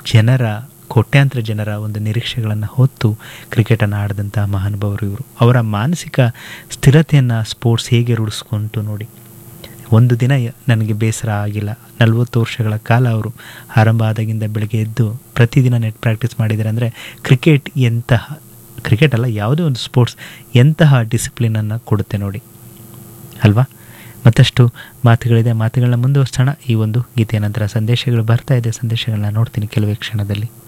ಜನರ ಕೋಟ್ಯಾಂತರ ಜನರ ಒಂದು ನಿರೀಕ್ಷೆಗಳನ್ನು ಹೊತ್ತು ಕ್ರಿಕೆಟನ್ನು ಆಡಿದಂಥ ಮಹಾನುಭಾವರು ಇವರು ಅವರ ಮಾನಸಿಕ ಸ್ಥಿರತೆಯನ್ನು ಸ್ಪೋರ್ಟ್ಸ್ ಹೇಗೆ ರೂಢಿಸ್ಕೊಂತು ನೋಡಿ ಒಂದು ದಿನ ಯ- ನನಗೆ ಬೇಸರ ಆಗಿಲ್ಲ ನಲವತ್ತು ವರ್ಷಗಳ ಕಾಲ ಅವರು ಆರಂಭ ಆದಾಗಿಂದ ಬೆಳಗ್ಗೆ ಎದ್ದು ಪ್ರತಿದಿನ ನೆಟ್ ಪ್ರಾಕ್ಟೀಸ್ ಮಾಡಿದ್ದಾರೆ ಅಂದರೆ ಕ್ರಿಕೆಟ್ ಎಂತಹ ಕ್ರಿಕೆಟ್ ಅಲ್ಲ ಯಾವುದೇ ಒಂದು ಸ್ಪೋರ್ಟ್ಸ್ ಎಂತಹ ಡಿಸಿಪ್ಲಿನನ್ನು ಕೊಡುತ್ತೆ ನೋಡಿ ಅಲ್ವಾ ಮತ್ತಷ್ಟು ಮಾತುಗಳಿದೆ ಮಾತುಗಳನ್ನ ಮುಂದುವರ್ಸೋಣ ಈ ಒಂದು ಗೀತೆಯ ನಂತರ ಸಂದೇಶಗಳು ಬರ್ತಾ ಇದೆ ಸಂದೇಶಗಳನ್ನ ನೋಡ್ತೀನಿ ಕೆಲವೇ ಕ್ಷಣದಲ್ಲಿ